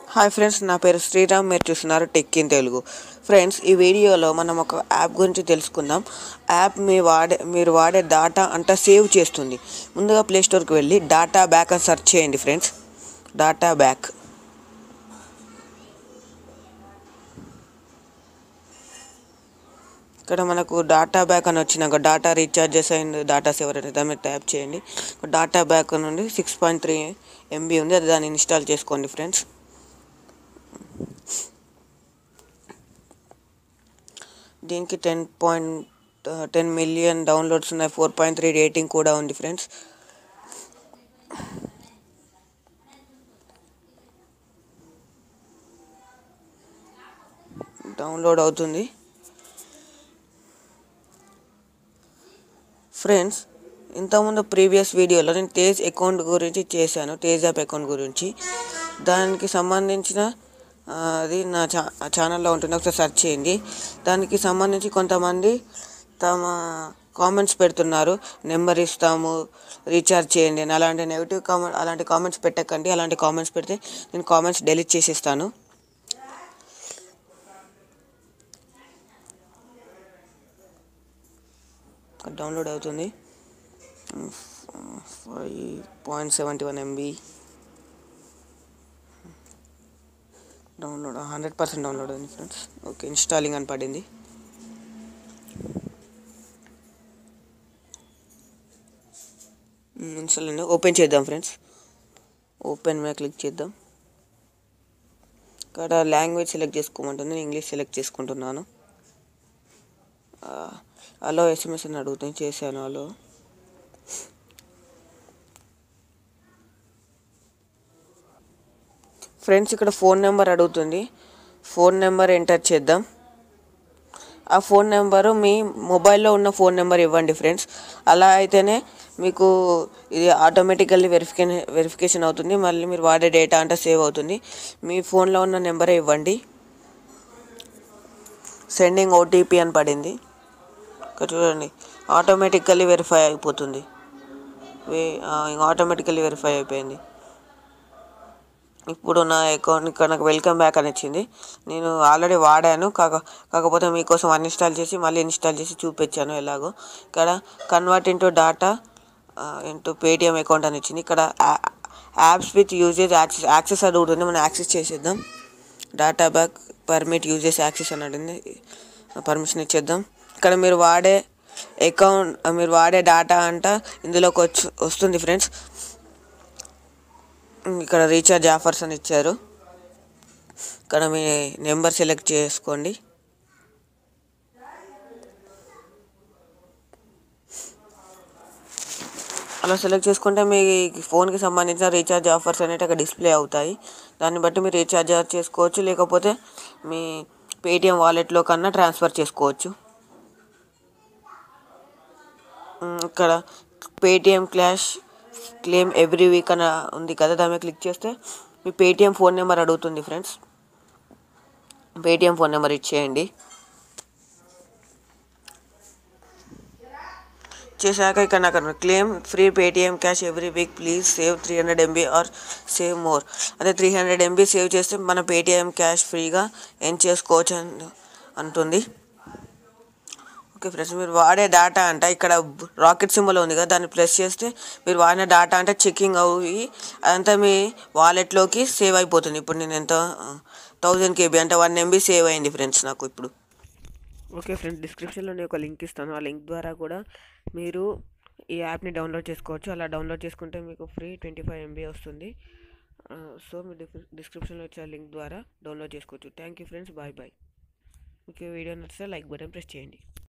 hi friends నా పేరు శ్రీరామ్ మీరు చూస్తున్నారు టెక్ ఇన్ తెలుగు ఫ్రెండ్స్ ఈ వీడియోలో మనం ఒక యాప్ గురించి తెలుసుకుందాం యాప్ మీ వాడే మీరు వాడే డాటా అంతా సేవ్ చేస్తుంది ముందుగా ప్లే స్టోర్కి వెళ్ళి డాటా బ్యాక్ అని సెర్చ్ చేయండి ఫ్రెండ్స్ డాటా బ్యాక్ ఇక్కడ మనకు డాటా బ్యాక్ అని వచ్చినాక data recharges and data saver అనే దాని మీద ట్యాప్ చేయండి డాటా బ్యాక్ నుండి సిక్స్ పాయింట్ త్రీ ఎంబీ ఉంది అది దాన్ని ఇన్స్టాల్ చేసుకోండి ఫ్రెండ్స్ దీనికి ten point ten million downloads ఉన్నాయి ఫోర్ పాయింట్ త్రీ రేటింగ్ కూడా ఉంది ఫ్రెండ్స్ డౌన్లోడ్ అవుతుంది ఫ్రెండ్స్ ఇంతకుముందు ప్రీవియస్ వీడియోలో నేను తేజ్ అకౌంట్ గురించి చేశాను తేజ్ యాప్ అకౌంట్ గురించి దానికి సంబంధించిన ఆ, అది నా ఛా ఛానల్లో ఉంటుంది ఒకసారి సెర్చ్ చేయండి దానికి సంబంధించి కొంతమంది తమ కామెంట్స్ పెడుతున్నారు నెంబర్ ఇస్తాము రీఛార్జ్ చేయండి అని అలాంటి నెగిటివ్ కామెంట్ అలాంటి కామెంట్స్ పెట్టకండి అలాంటి కామెంట్స్ పెడితే నేను కామెంట్స్ డెలీట్ చేసేస్తాను డౌన్లోడ్ అవుతుంది five point seventy one MB download hundred percent download అయింది ఫ్రెండ్స్ ఓకే ఇన్స్టాలింగ్ అని పడింది ఇన్స్టాల్ అయింది ఓపెన్ చేద్దాం ఫ్రెండ్స్ ఓపెన్ మీద క్లిక్ చేద్దాం ఇక్కడ లాంగ్వేజ్ సెలెక్ట్ చేసుకోమంటుంది నేను ఇంగ్లీష్ సెలెక్ట్ చేసుకుంటున్నాను అలో ఎస్ఎంఎస్ అని అడుగుతుంది చేశాను అలో ఫ్రెండ్స్ ఇక్కడ ఫోన్ నెంబర్ అడుగుతుంది ఫోన్ నెంబర్ ఎంటర్ చేద్దాం ఆ ఫోన్ నెంబరు మీ మొబైల్లో ఉన్న ఫోన్ నెంబర్ ఇవ్వండి ఫ్రెండ్స్ అలా అయితేనే మీకు ఇది ఆటోమేటికల్లీ వెరిఫికేషన్ వెరిఫికేషన్ అవుతుంది మళ్ళీ మీరు వాడే డేటా అంతా సేవ్ అవుతుంది మీ ఫోన్లో ఉన్న నెంబరే ఇవ్వండి సెండింగ్ ఓటీపీ అని పడింది ఇక్కడ చూడండి ఆటోమేటికల్లీ వెరిఫై అయిపోతుంది ఆటోమేటికల్లీ వెరిఫై అయిపోయింది ఇప్పుడు నా అకౌంట్ ఇక్కడ నాకు వెల్కమ్ బ్యాక్ అని వచ్చింది నేను ఆల్రెడీ వాడాను కాక కాకపోతే మీకోసం అన్ఇన్స్టాల్ చేసి మళ్ళీ ఇన్స్టాల్ చేసి చూపించాను ఎలాగో ఇక్కడ convert into data into Paytm account అని వచ్చింది ఇక్కడ apps with usage access access అడుగుతుంది మనం యాక్సెస్ చేసేద్దాం data back permit usages access అని అడిగింది పర్మిషన్ ఇచ్చేద్దాం ఇక్కడ మీరు వాడే అకౌంట్ మీరు వాడే డాటా అంట ఇందులోకి వచ్చి వస్తుంది ఫ్రెండ్స్ ఇక్కడ రీఛార్జ్ ఆఫర్స్ అని ఇచ్చారు ఇక్కడ మీ నెంబర్ సెలెక్ట్ చేసుకోండి అలా సెలెక్ట్ చేసుకుంటే మీ ఫోన్కి సంబంధించిన రీఛార్జ్ ఆఫర్స్ అనేవి అక్కడ డిస్ప్లే అవుతాయి దాన్ని బట్టి మీరు రీఛార్జ్ చేసుకోవచ్చు లేకపోతే మీ పేటిఎం వాలెట్లో కన్నా ట్రాన్స్ఫర్ చేసుకోవచ్చు ఉమ్, ఇక్కడ Paytm cash claim every week అని ఉంది కదా దాని మీద క్లిక్ చేస్తే మీ పేటిఎం ఫోన్ నెంబర్ అడుగుతుంది ఫ్రెండ్స్ పేటిఎం ఫోన్ నెంబర్ ఇచ్చేయండి చేశాక ఇక్కడ నాకు claim free Paytm cash every week please save three hundred MB or save more అదే త్రీ హండ్రెడ్ ఎంబీ సేవ్ చేస్తే మన పేటిఎం క్యాష్ ఫ్రీగా ఎన్ చేసుకోవచ్చు అని అంటుంది ఓకే ఫ్రెండ్స్ మీరు వాడే డేటా అంట ఇక్కడ రాకెట్ సింబల్ ఉంది కదా దాన్ని ప్రెస్ చేస్తే మీరు వాడిన డేటా అంటే చెకింగ్ అవి అదంతా మీ వాలెట్లోకి సేవ్ అయిపోతుంది ఇప్పుడు నేను ఎంత థౌజండ్ కేబీ అంటే వన్ ఎంబీ సేవ్ అయింది ఫ్రెండ్స్ నాకు ఇప్పుడు ఓకే ఫ్రెండ్స్ డిస్క్రిప్షన్లో నేను ఒక లింక్ ఇస్తాను ఆ లింక్ ద్వారా కూడా మీరు ఈ యాప్ని డౌన్లోడ్ చేసుకోవచ్చు అలా డౌన్లోడ్ చేసుకుంటే మీకు ఫ్రీ ట్వంటీ ఫైవ్ ఎంబీ వస్తుంది సో మీరు డిస్క్రిప్షన్లో వచ్చే లింక్ ద్వారా డౌన్లోడ్ చేసుకోవచ్చు thank you friends bye bye మీకు ఈ వీడియో నచ్చితే లైక్ బటన్ ప్రెస్ చేయండి